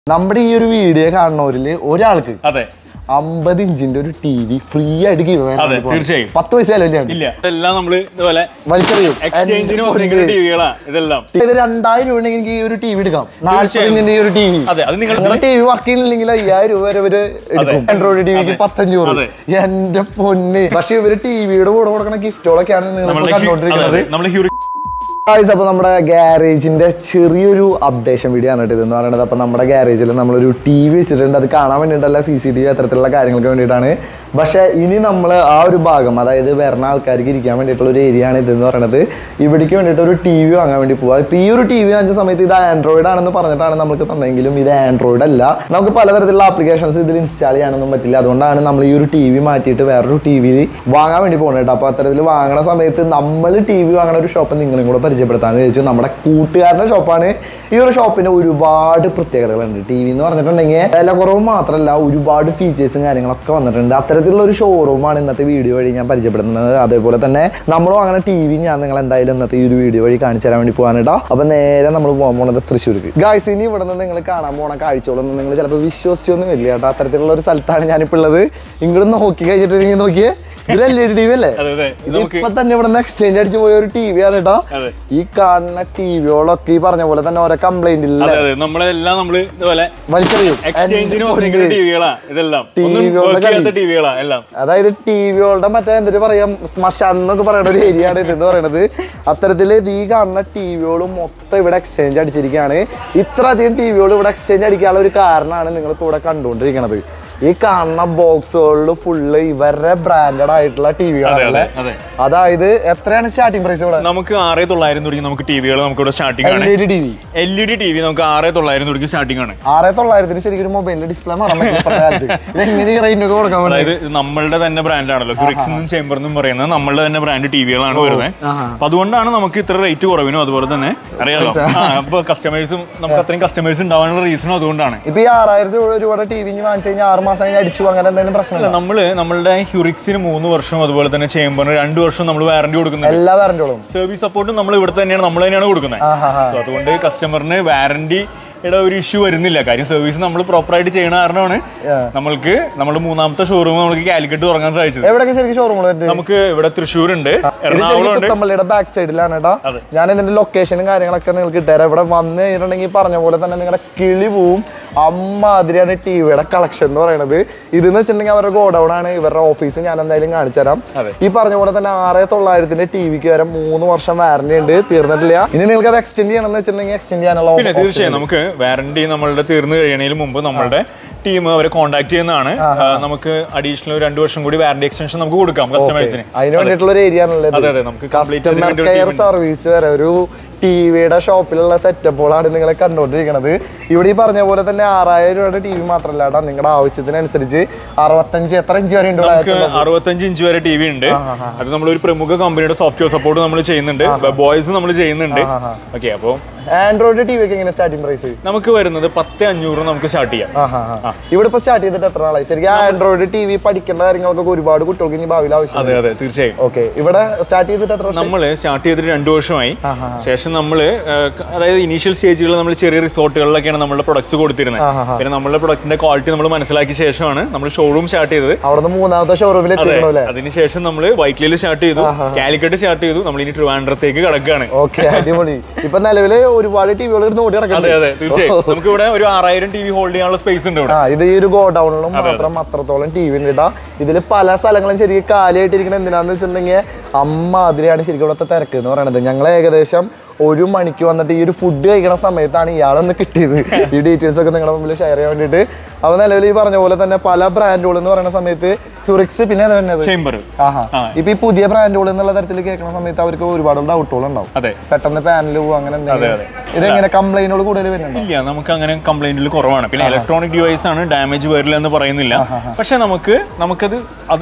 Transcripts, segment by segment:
നമ്മുടെ ഈ ഒരു വീഡിയോ കാണുന്നവരില് ഒരാൾക്ക് അതെ അമ്പത് ഇഞ്ചിന്റെ ഒരു ടി വി ഫ്രീ ആയിട്ട് give away അതെ, ചെയ്യാൻ പോവാണ്. തീർച്ചയായും. പത്ത് പൈസ ചെലവില്ലാണ് ഇല്ല ഇതെല്ലാം നമ്മള് ഇതുപോലെ വലിച്ചെറിയും എക്സ്ചേഞ്ചിന് എൻ്റെ വന്നിരിക്കുന്ന പൊന്നേ. ടിവികളാ ഇതെല്ലാം ഇത് രണ്ടായിരം രൂപ ഉണ്ടെങ്കിൽ എനിക്ക് ഈ ഒരു ടി വി എടുക്കാം നാല്പത് തീർച്ചയായും. ഇഞ്ചിന്റെ ഈ ഒരു ടി വി അതെ അത് നിങ്ങൾ നിങ്ങളുടെ ടി വി വർക്ക് ചെയ്യുന്നില്ലെങ്കിൽ അയ്യായിരം രൂപ വരെ ഇവര് എടുക്കും ആൻഡ്രോയിഡ് ടി വിക്ക് അതെ. പത്തഞ്ഞൂറ് അതെ. എന്റെ പൊന്ന് പക്ഷെ ഇവര് ടിവിയുടെ കൂടെ കൊടുക്കുന്ന ഗിഫ്റ്റുകളൊക്കെയാണ് നിങ്ങൾ നമ്മളെ കണ്ടോണ്ടിരിക്കുന്നത് നമ്മളെ ഹ്യൂറി ഗായ്സ് അപ്പോൾ നമ്മുടെ ഗ്യാരേജിന്റെ ചെറിയൊരു അപ്ഡേഷൻ വീഡിയോ ആണ് കേട്ടോ ഇതെന്ന് പറയുന്നത് അപ്പോൾ നമ്മുടെ ഗ്യാരേജിൽ നമ്മളൊരു ടി വി വെച്ചിട്ടുണ്ട് അത് കാണാൻ വേണ്ടിയിട്ടല്ല സി സി ടി വി അത്തരത്തിലുള്ള കാര്യങ്ങൾക്ക് വേണ്ടിയിട്ടാണ് പക്ഷേ ഇനി നമ്മൾ ആ ഒരു ഭാഗം അതായത് വരുന്ന ആൾക്കാർക്ക് ഇരിക്കാൻ വേണ്ടിയിട്ടുള്ള ഒരു ഏരിയ ആണ് ഇതെന്ന് പറയുന്നത് ഇവിടേക്ക് വേണ്ടിയിട്ട് ഒരു ടി വി വാങ്ങാൻ വേണ്ടി പോവാം ഇപ്പോൾ ഈ ഒരു ടി വി വാങ്ങിച്ച സമയത്ത് ഇത് ആൻഡ്രോയിഡ് ആണെന്ന് പറഞ്ഞിട്ടാണ് നമുക്ക് തന്നെങ്കിലും ഇത് ആൻഡ്രോയിഡ് അല്ല നമുക്ക് പലതരത്തിലുള്ള ആപ്ലിക്കേഷൻസ് ഇതിൽ ഇൻസ്റ്റാൾ ചെയ്യാനൊന്നും പറ്റില്ല അതുകൊണ്ടാണ് നമ്മൾ ഈ ഒരു ടി വി മാറ്റിയിട്ട് വേറൊരു ടി വി വാങ്ങാൻ വേണ്ടി പോകുന്നത് കേട്ടോ അപ്പോൾ അത്തരത്തിൽ വാങ്ങണ സമയത്ത് നമ്മൾ ടി വി വാങ്ങണ ഒരു ഷോപ്പ് നിങ്ങളും കൂടെ പരിചയപ്പെടുത്താന്ന് ചോദിച്ചു നമ്മുടെ കൂട്ടുകാരുടെ ഷോപ്പാണ് ഈ ഒരു ഷോപ്പിന് ഒരുപാട് പ്രത്യേകതകളുണ്ട് ടി വി എന്ന് പറഞ്ഞിട്ടുണ്ടെങ്കിൽ വില കുറവ് മാത്രമല്ല ഒരുപാട് ഫീച്ചേഴ്സും കാര്യങ്ങളൊക്കെ വന്നിട്ടുണ്ട് അത്തരത്തിലുള്ള ഒരു ഷോറൂമാണ് ഇന്നത്തെ വീഡിയോ വഴി ഞാൻ പരിചയപ്പെടുത്തുന്നത് അതേപോലെ തന്നെ നമ്മളും അങ്ങനെ ടി വി ഞാൻ നിങ്ങൾ എന്തായാലും ഇന്നത്തെ ഈ ഒരു വീഡിയോ വഴി കാണിച്ചു തരാൻ വേണ്ടി പോകാൻ കേട്ടോ അപ്പോൾ നേരെ നമ്മൾ പോകാൻ പോണത് തൃശ്ശൂർക്ക് ഗായ്സ് ഇനി ഇവിടെ നിന്ന് നിങ്ങൾ കാണാൻ പോണ കാഴ്ചകളൊന്നും നിങ്ങൾ ചിലപ്പോൾ വിശ്വസിച്ചൊന്നും വരില്ല കേട്ടോ അത്തരത്തിലുള്ള ഒരു സ്ഥലത്താണ് ഞാനിപ്പോൾ ഉള്ളത് ഇങ്ങോട്ട് നോക്കി കഴിഞ്ഞിട്ടുണ്ടെങ്കിൽ നോക്കിയേ ഇത് L E D T V അല്ലേ അതെ അതെ ഇത് നമുക്ക് ഇപ്പൊ തന്നെ ഇവിടെ നിന്ന് എക്സ്ചേഞ്ച് അടിച്ചു പോയ ഒരു ടി വി ആണ് കേട്ടോ അതെ ഈ കാണുന്ന ടി വികളൊക്കെ ഈ പറഞ്ഞ പോലെ തന്നെ ഓരോ കംപ്ലൈന്റ് ഇല്ല അതെ അതെ നമ്മളെല്ലാം നമ്മള് ഇതുപോലെ വലിച്ചെറിയും എക്സ്ചേഞ്ചിന് വന്നിരിക്കുന്ന ടിവികളാ ഇതെല്ലാം ഒന്നും ടിവികളുടെ work ചെയ്യാത്ത കളി. ടിവികളാ എല്ലാം അതായത് ടി വികളുടെ മറ്റേ എന്തൊരു പറയാം ശ്മശാൻ എന്നൊക്കെ പറയുന്ന ഒരു ഏരിയ ആണ് ഇതെന്ന് പറയുന്നത് അത്തരത്തില് ഈ കാണുന്ന ടി വികളും മൊത്തം ഇവിടെ എക്സ്ചേഞ്ച് അടിച്ചിരിക്കുകയാണ് ഇത്ര അധികം ടി വികൾ ഇവിടെ എക്സ്ചേഞ്ച് അടിക്കാനുള്ള ഒരു കാരണമാണ് നിങ്ങൾ ഇപ്പോൾ ഇവിടെ കണ്ടുകൊണ്ടിരിക്കുന്നത് ഈ കാണുന്ന ബോക്സുകളിൽ ഫുള്ള് ഇവരുടെ ബ്രാൻഡഡ് ആയിട്ടുള്ള ടി അതെ വികളാണല്ലേ അതെ അതെ അതായത് എത്രയാണ് സ്റ്റാർട്ടിംഗ് പ്രൈസ് ഇവിടെ നമുക്ക് ആറ് തൊള്ളായിരം തുടങ്ങി നമുക്ക് ടിവികൾ നമുക്ക് ഇവിടെ സ്റ്റാർട്ടിംഗ് എൽ ആണ് E D T V L E D T V നമുക്ക് ആറ് തൊള്ളായിരം തുടങ്ങി സ്റ്റാർട്ടിംഗ് ആണ് ആറ് തൊള്ളായിരത്തിന് ശരിക്കും ഒരു മൊബൈലിന്റെ ഡിസ്പ്ലേ മാറാൻ പറ്റില്ല ഇപ്പോഴത്തെ കാലത്ത്. ഇത് എങ്ങനെ ഈ റേഞ്ച് ഒക്കെ കൊടുക്കാൻ പറ്റും അതായത് ഇത് നമ്മളുടെ തന്നെ ബ്രാൻഡ് ആണല്ലോ ഗ്രിക്സ് എന്നും ചേംബർ എന്നും പറയുന്നത് നമ്മളുടെ തന്നെ ബ്രാൻഡ് ടിവികളാണ് വരുന്നത് ആഹാ. അപ്പൊ അതുകൊണ്ടാണ് നമുക്ക് ഇത്ര റേറ്റ് കുറവിനും അതുപോലെ തന്നെ അറിയാലോ ആ അപ്പൊ കസ്റ്റമേഴ്സും നമുക്ക് അത്രയും കസ്റ്റമേഴ്സ് ഉണ്ടാവാനുള്ള റീസണും അതുകൊണ്ടാണ് ഇപ്പൊ ഈ ആറായിരത്തി രൂപയുടെ ടി വി വാങ്ങിച്ചു കഴിഞ്ഞാൽ ആറ് മാസം കഴിഞ്ഞ് അടിച്ചു അങ്ങനെ എന്തെങ്കിലും പ്രശ്നമില്ല അല്ല നമ്മള് നമ്മളുടെ ഹ്യൂറിക്സിന് മൂന്ന് വർഷം അതുപോലെ തന്നെ ചേംബറിന് രണ്ട് വർഷം നമ്മൾ വാറന്റി കൊടുക്കുന്നുണ്ട് എല്ലാ വാറന്റികളും സർവീസ് സപ്പോർട്ടും നമ്മൾ ഇവിടെ തന്നെയാണ് നമ്മൾ തന്നെയാണ് കൊടുക്കുന്നത് ആഹാ So അതുകൊണ്ട് കസ്റ്റമറിന് വാറന്റിയുടെ ഒരു ഇഷ്യൂ വരുന്നില്ല കാര്യം സർവീസ് നമ്മൾ പ്രോപ്പർ ആയിട്ട് ചെയ്യണ കാരണമാണ് Yeah. നമ്മൾക്ക് നമ്മുടെ മൂന്നാമത്തെ ഷോറൂം നമുക്ക് കാലിക്കറ്റ് തുടങ്ങാൻ സാധിച്ചത് എവിടെയൊക്കെ ശരിക്കും ഷോറൂമുകൾ വരുന്നത് നമുക്ക് ഇവിടെ തൃശ്ശൂർ ഉണ്ട് ഇത് ശരിക്കും എറണാകുളം ഉണ്ട് പുത്തമ്പള്ളിയുടെ ബാക്ക് സൈഡിലാണ് കേട്ടോ അതെ. ഞാൻ ഇതിന്റെ ലൊക്കേഷനും കാര്യങ്ങളൊക്കെ നിങ്ങൾക്ക് ഇട്ടുതരാം ഇവിടെ വന്ന് കഴിഞ്ഞിട്ടുണ്ടെങ്കിൽ പറഞ്ഞ പോലെ തന്നെ നിങ്ങളുടെ കിളി പോവും അമ്മാതിരിയാണ് ടി വിയുടെ കളക്ഷൻ എന്ന് പറയുന്നത് ഇതെന്ന് വെച്ചിട്ടുണ്ടെങ്കിൽ അവരുടെ ഗോഡൌൺ ആണ് ഇവരുടെ ഓഫീസ് ഞാൻ എന്തായാലും കാണിച്ചു തരാം അതെ. ഈ പറഞ്ഞ പോലെ തന്നെ ആറ് തൊള്ളായിരത്തിന്റെ ടി വിക്ക് വരെ മൂന്ന് വർഷം വാറന്റി ഉണ്ട് തീർന്നിട്ടില്ല ഇനി നിങ്ങൾക്ക് അത് എക്സ്റ്റെൻഡ് ചെയ്യണം എന്ന് വെച്ചിട്ടുണ്ടെങ്കിൽ എക്സ്റ്റെൻഡ് ചെയ്യാനുള്ള പിന്നെ option തീർച്ചയായും നമുക്ക് വാറന്റി നമ്മളുടെ തീർന്നു കഴിയണതിന് മുമ്പ് നമ്മളുടെ ടീം അവരെ കോൺടാക്ട് ചെയ്യുന്നതാണ് ആ, നമുക്ക് അഡീഷണൽ രണ്ടു വർഷം കൂടി വാറന്റി എക്സ്റ്റൻഷൻ നമുക്ക് കൊടുക്കാം കസ്റ്റമേഴ്സിന് അതിന് വേണ്ടിയിട്ടുള്ള ഒരു ഏരിയ ആണല്ലോ അതെ അതെ നമുക്ക് complete ഇതിന് കസ്റ്റമർ വേണ്ടി ഒരു കെയർ team ഉണ്ട്. സർവീസ് വരെ ഒരു ടി വിയുടെ ഷോപ്പിലുള്ള സെറ്റപ്പുകളാണ് നിങ്ങളെ കണ്ടുകൊണ്ടിരിക്കുന്നത് ഇവിടെ ഈ പറഞ്ഞ പോലെ തന്നെ ആറായിരം രൂപയുടെ ടി വി മാത്രമല്ല കേട്ടോ നിങ്ങളുടെ ആവശ്യത്തിനനുസരിച്ച് അറുപത്തഞ്ച് എത്ര ഇഞ്ച് വരെ ഉണ്ട് നമുക്ക് അറുപത്തഞ്ച് ഇഞ്ച് വരെ ടി വി ഉണ്ട് അത് നമ്മൾ ഒരു പ്രമുഖ കമ്പനിയുടെ സോഫ്റ്റ്വെയർ സപ്പോർട്ട് നമ്മൾ ചെയ്യുന്നുണ്ട് ബോയ്സ് നമ്മൾ ചെയ്യുന്നുണ്ട് ഓക്കെ അപ്പോൾ ആൻഡ്രോയിഡ് ടി വി ഒക്കെ എങ്ങനെ സ്റ്റാർട്ടിംഗ് പ്രൈസ് നമുക്ക് വരുന്നത് പത്ത് അഞ്ഞൂറ് നമുക്ക് സ്റ്റാർട്ട് ചെയ്യാം ഇവിടെ ഇപ്പൊ സ്റ്റാർട്ട് ചെയ്തിട്ട് എത്ര നാളായി ശരിക്കും ആൻഡ്രോയിഡ് ടി വി പഠിക്കേണ്ട കാര്യങ്ങൾക്കൊക്കെ ഒരുപാട് കുട്ടികൾക്ക് ഇനി ഭാവിയിൽ ആവശ്യം അതെ അതെ തീർച്ചയായും ഓക്കെ ഇവിടെ സ്റ്റാർട്ട് ചെയ്തിട്ട് എത്ര വർഷം നമ്മൾ സ്റ്റാർട്ട് ചെയ്തിട്ട് രണ്ടു വർഷമായി ആഹാ. ശേഷം നമ്മൾ അതായത് ഇനീഷ്യൽ സ്റ്റേജുകളിൽ നമ്മൾ ചെറിയ റിസോർട്ടുകളിലൊക്കെയാണ് നമ്മുടെ പ്രൊഡക്ട്സ് കൊടുത്തിരുന്നത് ആഹാ. പിന്നെ നമ്മുടെ പ്രൊഡക്റ്റിന്റെ ക്വാളിറ്റി നമ്മൾ മനസ്സിലാക്കിയ ശേഷമാണ് നമ്മൾ ഷോറൂം സ്റ്റാർട്ട് ചെയ്തത് അവിടുന്ന് മൂന്നാമത്തെ ഷോറൂമിൽ അതെ എത്തിക്കണോ അല്ലേ അതിനുശേഷം നമ്മൾ വൈറ്റ്ലിയിൽ സ്റ്റാർട്ട് ചെയ്തു കാലിക്കറ്റ് സ്റ്റാർട്ട് ചെയ്തു നമ്മൾ ഇനി ട്രിവാൻഡ്രത്തേക്ക് കിടക്കുകയാണ് ഓക്കെ അടിപൊളി ഇപ്പൊ നിലവില് ഒരുപാട് ടി വികൾ നോട്ടി അതെ കിടക്കുന്നുണ്ട് അതെ തീർച്ചയായും നമുക്ക് ഇവിടെ ഒരു ആറായിരം ടി വി ഹോൾഡ് ചെയ്യാനുള്ള സ്പേസ് ഉണ്ട് ഇവിടെ ആ ഇത് ഈ ഒരു ഗോഡൌണിലും മാത്രം അത്രത്തോളം ടി വി ഉണ്ട് കേട്ടോ ഇതിൽ പല സ്ഥലങ്ങളും ശരിക്കും കാലിയായിട്ടിരിക്കുന്നത് എന്തിനാന്ന് വെച്ചിട്ടുണ്ടെങ്കിൽ അമ്മ അതിലാണ് ശരിക്കും ഇവിടുത്തെ തിരക്ക് എന്ന് പറയണത് ഞങ്ങൾ ഏകദേശം ഒരു മണിക്ക് വന്നിട്ട് ഈ ഒരു ഫുഡ് കഴിക്കണ സമയത്താണ് ഇയാളൊന്ന് കിട്ടിയത് ഈ ഡീറ്റെയിൽസ് ഒക്കെ നിങ്ങളുടെ മുമ്പിൽ ഷെയർ ചെയ്യാൻ വേണ്ടിയിട്ട് അപ്പോൾ നിലവിൽ ഈ പറഞ്ഞ പോലെ തന്നെ പല ബ്രാൻഡുകൾ എന്ന് പറയുന്ന സമയത്ത് ഹ്യൂറിക്സ് പിന്നെ അത് തന്നെ ചേംബർ ആഹാ ആ. ഇപ്പൊ ഈ പുതിയ ബ്രാൻഡുകൾ എന്നുള്ള തരത്തിൽ കേൾക്കുന്ന സമയത്ത് അവർക്ക് ഒരുപാട് ഡൗട്ടുകൾ ഉണ്ടാവും അതെ പെട്ടെന്ന് പാനൽ പോകും അങ്ങനെ എന്തെങ്കിലും അതെ. ഇതെങ്ങനെ കംപ്ലൈന്റുകൾ കൂടുതൽ വരുന്നുണ്ടോ ഇല്ല നമുക്ക് അങ്ങനെ കംപ്ലൈന്റിൽ കുറവാണ് പിന്നെ ഇലക്ട്രോണിക് ഡിവൈസ് ആണ് ഡാമേജ് വരില്ല എന്ന് പറയുന്നില്ല പക്ഷെ നമുക്ക് നമുക്കത് അത്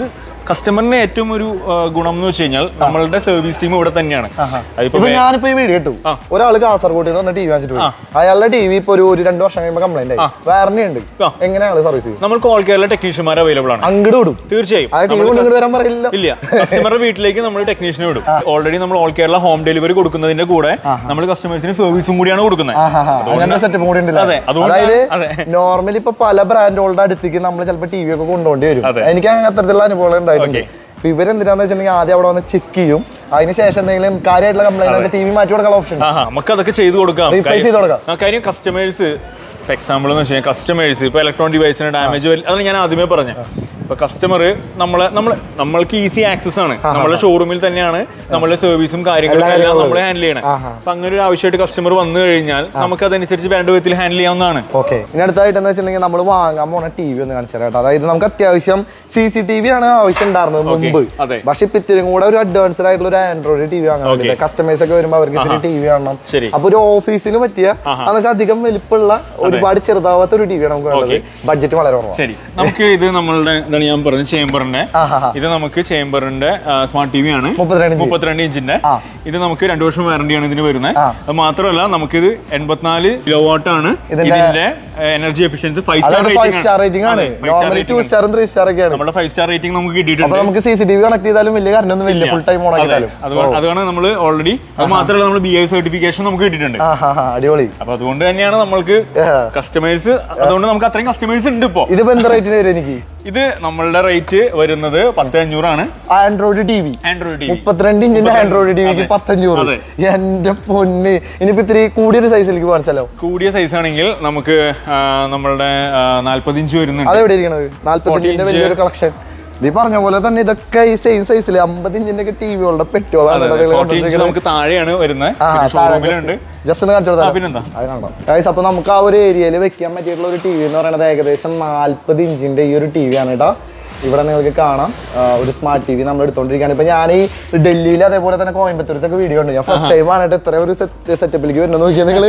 കസ്റ്റമറിന് ഏറ്റവും ഒരു ആ, ഗുണം എന്ന് വെച്ച് കഴിഞ്ഞാൽ നമ്മളുടെ സർവീസ് ടീം ഇവിടെ തന്നെയാണ് അതിപ്പോ ഇപ്പൊ ഞാനിപ്പോ ഈ വീഡിയോ കിട്ടും ആ. ഒരാള് കാസർഗോഡ് നിന്ന് ടി വി വാങ്ങിച്ചിട്ട് പോയി അയാളുടെ ടി വി ഇപ്പൊ ഒരു ഒരു രണ്ടു വർഷം കഴിയുമ്പോൾ കംപ്ലൈന്റ് ആയി വാറന്റി ഉണ്ട് ആ. എങ്ങനെയാണ് സർവീസ് ചെയ്യുന്നത് നമ്മൾക്ക് ഓൾ കേരള ടെക്നീഷ്യന്മാർ അവൈലബിൾ ആണ് അങ്ങോട്ട് വിടും തീർച്ചയായും ആ ടി വി കൊണ്ട് ഇങ്ങോട്ട് വരാൻ പറയില്ല ഇല്ല കസ്റ്റമറുടെ വീട്ടിലേക്ക് നമ്മൾ ടെക്നീഷ്യനെ വിടും ഓൾറെഡി നമ്മൾ ഓൾ കേരള ഹോം ഡെലിവറി കൊടുക്കുന്നതിന്റെ കൂടെ നമ്മൾ കസ്റ്റമേഴ്സിന് സർവീസും കൂടിയാണ് കൊടുക്കുന്നത് അങ്ങനെ സെറ്റപ്പ് കൂടി ഉണ്ടല്ലോ അതെ, അതുകൊണ്ടാ- അതായത് അതെ. നോർമലി ഇപ്പൊ പല ബ്രാൻഡുകളുടെ അടുത്തേക്ക് നമ്മൾ ചിലപ്പോൾ ടി വി ഒക്കെ കൊണ്ടുപോകേണ്ടി വരും അതെ. എനിക്ക് അങ്ങനെ അത്തരത്തിലുള്ള അനുഭവങ്ങൾ ഉണ്ടായിട്ടുണ്ട് അപ്പൊ ഇവരെന്തിനാന്ന് വെച്ചിട്ടുണ്ടെങ്കിൽ ആദ്യം അവിടെ വന്ന് ചെക്ക് ചെയ്യും അതിന് ശേഷം എന്തെങ്കിലും കാര്യമായിട്ടുള്ള കംപ്ലൈന്റ് ടി വി മാറ്റി കൊടുക്കാനുള്ള ഓപ്ഷൻ ആഹാ നമുക്ക് അതൊക്കെ ചെയ്തു കൊടുക്കാം Replace കാര്യം- ചെയ്ത് കൊടുക്കാം. ആ, കാര്യം കസ്റ്റമേഴ്സ് ഇപ്പൊ എക്സാമ്പിൾ എന്ന് വെച്ച് കഴിഞ്ഞാൽ കസ്റ്റമേഴ്സ് ഇപ്പൊ ഇലക്ട്രോണിക് ഡിവൈസിന് ഡാമേജ് അതാണ് ഞാൻ ആദ്യമേ പറഞ്ഞത് ഇപ്പൊ കസ്റ്റമർ നമ്മളെ നമ്മൾ നമ്മൾക്ക് ഈസി ആക്സസ് ആണ് നമ്മുടെ ഷോറൂമിൽ തന്നെയാണ് നമ്മളുടെ സർവീസും കാര്യങ്ങളും എല്ലാ എല്ലാം കാര്യങ്ങളും നമ്മൾ ഹാൻഡിൽ ചെയ്യണം ആഹാ. അപ്പൊ അങ്ങനെ ഒരു ആവശ്യമായിട്ട് കസ്റ്റമർ വന്നു കഴിഞ്ഞാൽ നമുക്ക് അതനുസരിച്ച് വേണ്ട വിധത്തിൽ ഹാൻഡിൽ ചെയ്യാവുന്നതാണ് ഓക്കെ ഇനി അടുത്തായിട്ട് എന്ന് വെച്ചിട്ടുണ്ടെങ്കിൽ നമ്മൾ വാങ്ങാൻ പോണ ടി വി ഒന്ന് കാണിച്ചു തരാം കേട്ടോ അതായത് നമുക്ക് അത്യാവശ്യം സി സി ടി വി ആണ് ആവശ്യം ഉണ്ടായിരുന്നത് മുമ്പ് അതെ. പക്ഷെ ഇപ്പൊ ഇത്തിരി കൂടെ ഒരു അഡ്വാൻസ്ഡ് ആയിട്ടുള്ള ഒരു ആൻഡ്രോയിഡ് ടി വി വാങ്ങാൻ വേണ്ടി കസ്റ്റമേഴ്സ് ഒക്കെ വരുമ്പോൾ അവർക്ക് ഇത്തിരി ടി വി കാണണം ശരി. അപ്പൊ ഒരു ഓഫീസിന് പറ്റിയ എന്ന് വെച്ചാൽ അധികം വലിപ്പമുള്ള ഒരുപാട് ചെറുതാവാത്ത ഒരു ടി വി ആണ് നമുക്ക് വേണ്ടത് ബഡ്ജറ്റ് വളരെ കുറവാണ് ശരി നമുക്ക് ഇത് നമ്മളുടെ എന്താണ് ഞാൻ പറഞ്ഞത് ചേംബറിന്റെ ആഹാ. ഇത് നമുക്ക് ചേംബറിന്റെ സ്മാർട്ട് ടി വി ആണ് മുപ്പത്തിരണ്ട് ഇഞ്ച്. മുപ്പത്തിരണ്ട് ഇഞ്ചിന്റെ ആ. ഇത് നമുക്ക് രണ്ടു വർഷം വാറണ്ടി ആണ് ഇതിന് വരുന്നത് ആ. അത് മാത്രമല്ല നമുക്കിത് എൺപത്തിനാല് കിലോ വാട്ട് ആണ് ഇതിന്റെ- ഇതിന്റെ എനർജി എഫിഷ്യൻസി ഫൈവ് സ്റ്റാർ അതായത് ഫൈവ് സ്റ്റാർ റേറ്റിംഗ് ആണ് നോർമലി ടു സ്റ്റാറും ത്രീ സ്റ്റാർ ഒക്കെയാണ് നമ്മുടെ ഫൈവ് സ്റ്റാർ റേറ്റിംഗ് നമുക്ക് അപ്പൊ കിട്ടിയിട്ടുണ്ട് നമുക്ക് C C T V connect ചെയ്താലും വലിയ കറണ്ട് ഒന്നും വലിയ ഫുൾ ടൈം ഓൺ അതെ. ആക്കിയാലും അതുകൊണ്ട് അതാണ് നമ്മൾ ഓൾറെഡി അത് മാത്രമല്ല നമ്മൾ ബി ഐ സർട്ടിഫിക്കേഷൻ നമുക്ക് കിട്ടിയിട്ടുണ്ട് ആ ഹാ ഹാ അടിപൊളി അപ്പൊ അതുകൊണ്ട് തന്നെയാണ് നമ്മൾക്ക് ആ. കസ്റ്റമേഴ്സ് അതുകൊണ്ട് നമുക്ക് അത്രയും കസ്റ്റമേഴ്സ് ഉണ്ട് ഇപ്പോ ഇതിപ്പോ എന്ത് റേറ്റിന് വരും എനിക്ക് ഇത് നമ്മളുടെ റേറ്റ് വരുന്നത് പത്ത് അഞ്ഞൂറാണ് Android T V Android T മുപ്പത്തിരണ്ട് ഇഞ്ചിന്റെ ആൻഡ്രോയിഡ് ടി വിക്ക് പത്തഞ്ഞൂറ് അതെ. എന്റെ പൊന്ന് ഇനിയിപ്പോ ഇത്തിരി കൂടിയൊരു സൈസിലേക്ക് കാണിച്ചാലോ കൂടിയ സൈസ് ആണെങ്കിൽ നമുക്ക് ആ, നമ്മളുടെ നാല്പത് ഇഞ്ച് വരുന്നുണ്ട് അതെവിടെ ഇരിക്കണത് നാല്പത്തഞ്ചിന്റെ inch. വലിയൊരു കളക്ഷൻ ഈ പറഞ്ഞ പോലെ തന്നെ ഇതൊക്കെ ഈ സെയിം സൈസിൽ അമ്പത് ഇഞ്ചിന്റെ ഒക്കെ ടി വികളുടെ പെട്രോളാണ് ഫോർട്ടി ഇഞ്ച് നമുക്ക് താഴെയാണ് വരുന്നത് ഷോറൂമിലുണ്ട് ജസ്റ്റ് ഒന്ന് കാണിച്ചു ആ, കൊടുത്താൽ പിന്നെന്താ അത് കാണാം ഗൈസ് അപ്പൊ നമുക്ക് ആ ഒരു ഏരിയയിൽ വെക്കാൻ പറ്റിയിട്ടുള്ള ഒരു ടി വി എന്ന് പറയുന്നത് ഏകദേശം നാല്പത് ഇഞ്ചിന്റെ ഈ ഒരു ടി വി ആണ് കേട്ടോ ഇവിടെ നിങ്ങൾക്ക് കാണാം ആ, ഒരു സ്മാർട്ട് ടി വി നമ്മൾ എടുത്തോണ്ടിരിക്കുകയാണ് ഇപ്പൊ ഞാൻ ഈ ഡൽഹിയിൽ അതേപോലെ തന്നെ കോയമ്പത്തൂരത്തൊക്കെ വീഡിയോ ഉണ്ട് ഞാൻ ഫസ്റ്റ് ടൈം ആണ് ഇത്ര ഒരു സെറ്റപ്പിലേക്ക് വരുന്നത് നോക്കിയാൽ നിങ്ങൾ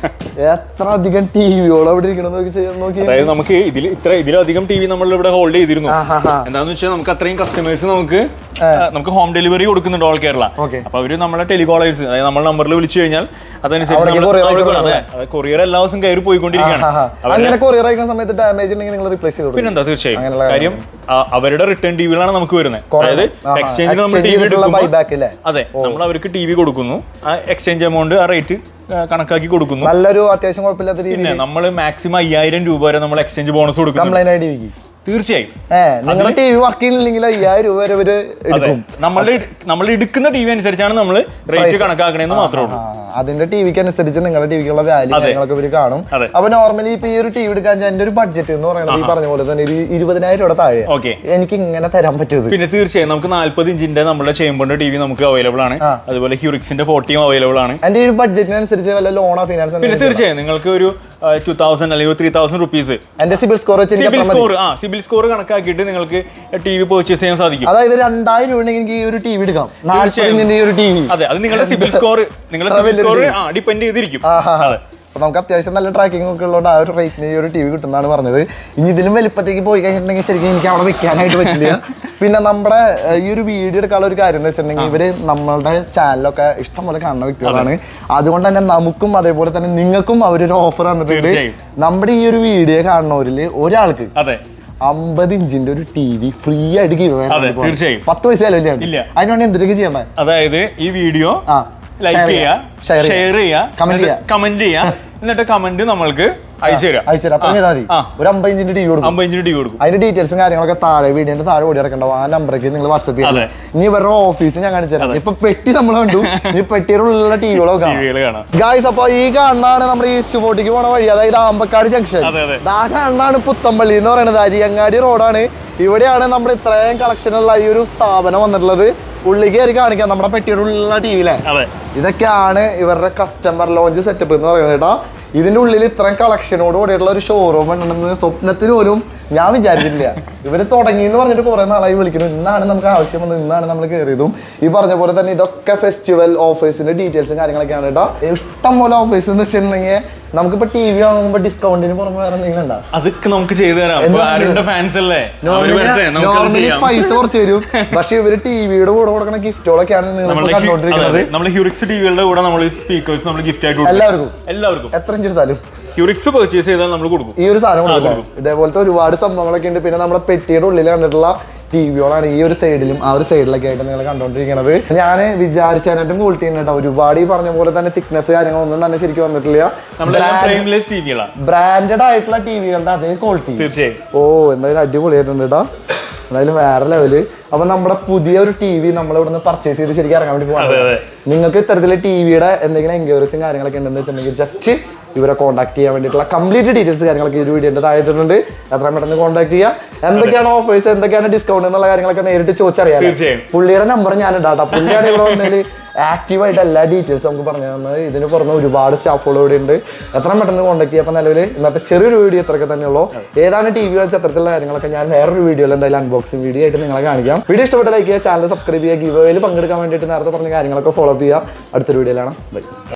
എത്ര അധികം ടി വിയോളം അവിടെ ഇരിക്കണം നോക്കി ചെയ്യാൻ നോക്കി അതായത് നമുക്ക് ഇതിൽ ഇത്ര ഇതിലധികം ടി വി നമ്മൾ ഇവിടെ ഹോൾഡ് ചെയ്തിരുന്നു ആഹാ ഹാ എന്താന്ന് വെച്ചാൽ നമുക്ക് അത്രയും കസ്റ്റമേഴ്സ് നമുക്ക് ആ, നമുക്ക് ഹോം ഡെലിവറി കൊടുക്കുന്നുണ്ട് ഓൾ കേരള Okay. അപ്പൊ അവര് നമ്മളെ ടെലികോളേഴ്സ് അതായത് നമ്മുടെ നമ്പറിൽ വിളിച്ചു കഴിഞ്ഞാൽ അതനുസരിച്ച് അവിടേക്ക് നമ്മള് courier അവർക്ക് അയച്ചു അതെ കൊറിയർ എല്ലാ ദിവസവും കയറി പോയിക്കൊണ്ടിരിക്കുകയാണ് ആഹാ. അവരെ- അങ്ങനെ കൊറിയർ അയക്കുന്ന സമയത്ത് ഡാമേജ് ഉണ്ടെങ്കിൽ നിങ്ങൾ റീപ്ലേസ് ചെയ്ത് കൊടുക്കും പിന്നെന്താ തീർച്ചയായും അങ്ങനെയുള്ള കാര്യം ആ, അവരുടെ റിട്ടേൺ ടി വികളാണ് നമുക്ക് വരുന്നത് കുറേ- അതായത് ആഹാ. എക്സ്ചേഞ്ചിന് നമ്മൾ Exchange ടി വി ചെയ്തിട്ടുള്ള എടുക്കുമ്പോൾ buyback അല്ലേ? അതെ നമ്മൾ അവർക്ക് ടി വി കൊടുക്കുന്നു ആ എക്സ്ചേഞ്ച് എമൗണ്ട് ആ റേറ്റ് കണക്കാക്കി കൊടുക്കുന്നു നല്ലൊരു അത്യാവശ്യം കുഴപ്പമില്ലാത്ത രീതിയിൽ പിന്നെ നമ്മൾ മാക്സിമം അയ്യായിരം രൂപ വരെ നമ്മൾ എക്സ്ചേഞ്ച് ബോണസ് കൊടുക്കുന്നു കംപ്ലൈന്റ് ആയി ടി വിക്ക് തീർച്ചയായും ഏ നിങ്ങളുടെ ടി വി വർക്ക് ചെയ്യുന്നില്ലെങ്കിൽ അയ്യായിരം രൂപ വരെ ഇവര് അതെ എടുക്കും നമ്മൾ നമ്മൾ എടുക്കുന്ന ടി വി അനുസരിച്ചാണ് നമ്മൾ റേറ്റ് കണക്കാക്കണേന്ന് മാത്രമേ ഉള്ളൂ ആ, അതിന്റെ ടി വിക്ക് അനുസരിച്ച് നിങ്ങളുടെ ടി വിക്കുള്ള വാല്യൂ കാര്യങ്ങളൊക്കെ ഇവര് കാണും അതെ. അപ്പൊ നോർമലി ഇപ്പൊ ഈ ഒരു ടി വി എടുക്കാൻ എന്റെ ഒരു ബഡ്ജറ്റ് എന്ന് പറയുന്നത് ഈ പറഞ്ഞ പോലെ തന്നെ ഒരു ഇരുപതിനായിരം രൂപ താഴെ ഓക്കെ എനിക്ക് ഇങ്ങനെ തരാൻ പറ്റിയത് പിന്നെ തീർച്ചയായും നമുക്ക് നാല്പത് ഇഞ്ചിന്റെ നമ്മുടെ ചേമ്പറിന്റെ ടി വി നമുക്ക് അവൈലബിൾ ആണ് ആ. അതുപോലെ ഹ്യൂറിക്സിന്റെ ഫോർട്ടിയും അവൈലബിൾ ആണ് എന്റെ ഈ ഒരു ബഡ്ജറ്റിനനുസരിച്ച് വല്ല ലോണോ ഫിനാൻസ് പിന്നെ തീർച്ചയായും നിങ്ങൾക്ക് ഒരു ടു തൗസൻഡ് അല്ലെങ്കിൽ ത്രീ തൗസൻഡ് റുപ്പീസ് എന്റെ സിബിൽ സ്കോർ വെച്ച് എനിക്ക് സിബിൽ അത്ര മതി. സ്കോർ ആ സിബിൽ സ്കോർ കണക്കാക്കിയിട്ട് നിങ്ങൾക്ക് ടി വി പർച്ചേസ് ചെയ്യാൻ സാധിക്കും അതായത് രണ്ടായിരം രൂപ ഉണ്ടെങ്കിൽ എനിക്ക് ഈ ഒരു ടി വി എടുക്കാം നാല്പത് ഇഞ്ചിന്റെ ഈ ഒരു ടി വി അതെ അത് നിങ്ങളുടെ സിബിൽ സ്കോർ നിങ്ങളുടെ സിബിൽ സ്കോർ ആ ഡിപ്പെൻഡ് ചെയ്തിരിക്കും അതെ അപ്പൊ നമുക്ക് അത്യാവശ്യം നല്ല ട്രാക്കിംഗ് ഒക്കെ ഉള്ളതുകൊണ്ട് ആ ഒരു റേറ്റിന് ഈ ഒരു ടി വി കിട്ടുന്നതാണ് പറഞ്ഞത് ഇനി ഇതിലും വലുപ്പത്തേക്ക് പോയി കഴിഞ്ഞിട്ടുണ്ടെങ്കിൽ ശരിക്കും എനിക്ക് അവിടെ വെക്കാനായിട്ട് പറ്റില്ല പിന്നെ നമ്മുടെ ഏഹ്, ഈ ഒരു വീഡിയോ എടുക്കാനുള്ള ഒരു കാര്യം എന്ന് വെച്ചിട്ടുണ്ടെങ്കിൽ ഇവര് നമ്മളുടെ ചാനലൊക്കെ ഇഷ്ടംപോലെ കാണുന്ന വ്യക്തികളാണ് അതുകൊണ്ട് തന്നെ നമുക്കും അതേപോലെ തന്നെ നിങ്ങൾക്കും അവരൊരു ഓഫർ തന്നിട്ടുണ്ട് തീർച്ചയായും. നമ്മുടെ ഈ ഒരു വീഡിയോ കാണുന്നവരിൽ ഒരാൾക്ക് അതെ അമ്പത് ഇഞ്ചിന്റെ ഒരു ടി വി ഫ്രീ ആയിട്ട് give ചെയ്യാൻ അതെ, വേണ്ടി പോവാണ്. തീർച്ചയായും. പത്ത് പൈസ ഇല്ല. ചെലവില്ല അതിനുവേണ്ടി എന്തൊക്കെ ചെയ്യണ്ടേ അതായത് ഈ വീഡിയോ ആ ലൈക്ക് share ചെയ്യുക share ഷെയർ Comment ചെയ്യുക കമന്റ് ചെയ്യുക എന്നിട്ട് കമന്റ് നമ്മൾക്ക് അയച്ചു തരാം അയച്ചു തരാം അത്ര ചെയ്താൽ മതി ആ. ഒരു അമ്പത് ഇഞ്ചിന്റെ ടി വി കൊടുക്കും അമ്പത് ഇഞ്ചിന് ടി വി കൊടുക്കും അതിന്റെ ഡീറ്റെയിൽസും കാര്യങ്ങളൊക്കെ താഴെ വീഡിയോന്റെ താഴെ ഓടി ഇറക്കണ്ടാവും ആ നമ്പറേക്ക് നിങ്ങൾ വാട്സപ്പ് ചെയ്യാം അതെ. ഇനി ഇവരുടെ ഓഫീസ് ഞാൻ കാണിച്ചു തരാം ഇപ്പൊ പെട്ടി നമ്മൾ കണ്ടു ഇനി പെട്ടിയിലുള്ള ടിവികളൊക്കെ ടി വികൾ കാണാം ഗായ്സ് അപ്പൊ ഈ കാണാണ് നമ്മുടെ ഈസ്റ്റ് ഫോർട്ടിക്ക് പോണ വഴി അതായത് ആമ്പക്കാട് ജംഗ്ഷൻ അതെ, അതെ. ആ കാണാണ് പുത്തമ്പള്ളി എന്ന് പറയുന്നത് അരിയങ്ങാടി റോഡാണ് ഇവിടെയാണ് നമ്മുടെ ഇത്രയും കളക്ഷൻ ഉള്ള ഈ ഒരു സ്ഥാപനം വന്നിട്ടുള്ളത് ഉള്ളിൽ കയറി കാണിക്കാം നമ്മുടെ പെട്ടിയുടെ ഉള്ളിലുള്ള ടി വിയിലെ അതെ ഇതൊക്കെയാണ് ഇവരുടെ കസ്റ്റമർ ലോഞ്ച് സെറ്റപ്പ് എന്ന് പറയുന്നത് കേട്ടോ ഇതിന്റെ ഉള്ളിൽ ഇത്രയും കളക്ഷനോട് കൂടിയിട്ടുള്ള ഒരു ഷോറൂം ഉണ്ടെന്ന് സ്വപ്നത്തിൽ പോലും ഞാൻ വിചാരിച്ചിട്ടില്ല ഇവര് തുടങ്ങി എന്ന് പറഞ്ഞിട്ട് കുറെ നാളായി വിളിക്കുന്നു ഇന്നാണ് നമുക്ക് ആവശ്യം വന്നത് ഇന്നാണ് നമ്മൾ കയറിയതും ഈ പറഞ്ഞ പോലെ തന്നെ ഇതൊക്കെ ഫെസ്റ്റിവൽ ഓഫേഴ്സിന്റെ ഡീറ്റെയിൽസും കാര്യങ്ങളൊക്കെയാണ് കേട്ടോ ഇഷ്ടം പോലെ ഓഫേഴ്സ് എന്ന് വെച്ചിട്ടുണ്ടെങ്കിൽ നമുക്കിപ്പോ ടി വി വാങ്ങുമ്പോ ഡിസ്കൗണ്ടിന് പുറമെ വേറെ എന്തെങ്കിലും ഉണ്ടോ അതൊക്കെ നമുക്ക് ചെയ്തു തരാം എന്താ ഇപ്പൊ ആരുടെ ഫാൻസ് അല്ലേ അവര് വരട്ടെ നമുക്കത് നോർമലി ചെയ്യാം പൈസ കുറച്ച് തരും പക്ഷെ ഇവര് ടിവിയുടെ കൂടെ കൊടുക്കുന്ന ഗിഫ്റ്റുകളൊക്കെയാണ് നിങ്ങൾ നമ്മളുടെ കണ്ടോണ്ടിരിക്കുന്നത് നമ്മൾ ഹ്യൂറിക്സ് ടിവികളുടെ കൂടെ നമ്മൾ സ്പീക്കേഴ്സ് നമ്മൾ ഗിഫ്റ്റ് ആയിട്ട് കൊടുക്കും എല്ലാവർക്കും എല്ലാവർക്കും എത്ര ഇഞ്ച് എടുത്താലും ഹ്യൂറിക്സ് പർച്ചേസ് ചെയ്താൽ നമ്മൾ കൊടുക്കും ഈ ഒരു സാധനം കൊടുക്കില്ല ഇതേപോലത്തെ ഒരുപാട് സംഭവങ്ങളൊക്കെ ഉണ്ട് പിന്നെ നമ്മുടെ പെട്ടിയുടെ ഉള്ളിൽ കണ്ടിട്ടുള്ള ടി വികളാണ് ഈ ഒരു സൈഡിലും ആ ഒരു സൈഡിലൊക്കെ ആയിട്ട് നിങ്ങൾ കണ്ടോണ്ടിരിക്കുന്നത് ഞാൻ വിചാരിച്ചതിനായിട്ടും ക്വാളിറ്റി ഉണ്ട് കേട്ടോ ഒരുപാട് ഈ പറഞ്ഞ പോലെ തന്നെ തിക്നെസ് കാര്യങ്ങളൊന്നും തന്നെ ശരിക്കും വന്നിട്ടില്ല നമ്മളെല്ലാം ഫ്രെയിംലെസ് ടിവികളാണ് ബ്രാൻഡഡ് ആയിട്ടുള്ള ടി വികളുടെ അതേ ക്വാളിറ്റി തീർച്ചയായും ഓ എന്തായാലും അടിപൊളിയായിട്ടുണ്ട് കേട്ടോ എന്തായാലും വേറെ ലെവല് അപ്പൊ നമ്മുടെ പുതിയ ഒരു ടി വി നമ്മൾ ഇവിടുന്ന് പർച്ചേസ് ചെയ്ത് ശരിക്കും ഇറങ്ങാൻ വേണ്ടി അതെ, പോകണം അതെ. നിങ്ങൾക്ക് ഇത്തരത്തില് ടി വിയുടെ എന്തെങ്കിലും എൻക്വയറീസും കാര്യങ്ങളൊക്കെ ഉണ്ടെന്ന് വെച്ചിട്ടുണ്ടെങ്കിൽ ജസ്റ്റ് ഇവരെ കോൺടാക്ട് ചെയ്യാൻ വേണ്ടിയിട്ടുള്ള കംപ്ലീറ്റ് ഡീറ്റെയിൽസ് കാര്യങ്ങളൊക്കെ ഈ ഒരു വീഡിയോന്റെ താഴെയിട്ടുണ്ട് എത്രയും പെട്ടെന്ന് കോൺടാക്ട് ചെയ്യുക എന്തൊക്കെയാണ് ഓഫേഴ്സ് എന്തൊക്കെയാണ് ഡിസ്കൗണ്ട് എന്നുള്ള കാര്യങ്ങളൊക്കെ നേരിട്ട് ചോദിച്ചറിയാം തീർച്ചയായും. പുള്ളിയുടെ നമ്പർ ഞാൻ ഇടാട്ടോ പുള്ളിയാണ് ഇവിടെ വന്നതിൽ ആക്റ്റീവായിട്ട് എല്ലാ ഡീറ്റെയിൽസ് നമുക്ക് പറഞ്ഞു തന്നത് ഇതിന് പുറമെ ഒരുപാട് സ്റ്റാഫുകൾ ഇവിടെ ഉണ്ട് എത്രയും പെട്ടെന്ന് കോൺടാക്ട് ചെയ്യുക അപ്പോൾ നിലവിൽ ഇന്നത്തെ ചെറിയൊരു വീഡിയോ ഇത്രയൊക്കെ തന്നെയുള്ളൂ ഏതാണ് ടി വി വെച്ച് അത്തരത്തിലുള്ള കാര്യങ്ങളൊക്കെ ഞാൻ വേറൊരു വീഡിയോയിൽ എന്തായാലും അൺബോക്സിംഗ് വീഡിയോ ആയിട്ട് നിങ്ങളെ കാണിക്കാം വീഡിയോ ഇഷ്ടപ്പെട്ട ലൈക്ക് ചെയ്യുക ചാനൽ സബ്സ്ക്രൈബ് ചെയ്യുക ഗീവയിൽ പങ്കെടുക്കാൻ വേണ്ടിയിട്ട് നേരത്തെ പറഞ്ഞ കാര്യങ്ങളൊക്കെ ഫോളോ ചെയ്യുക അടുത്തൊരു വീഡിയോയിലാണ് ബൈ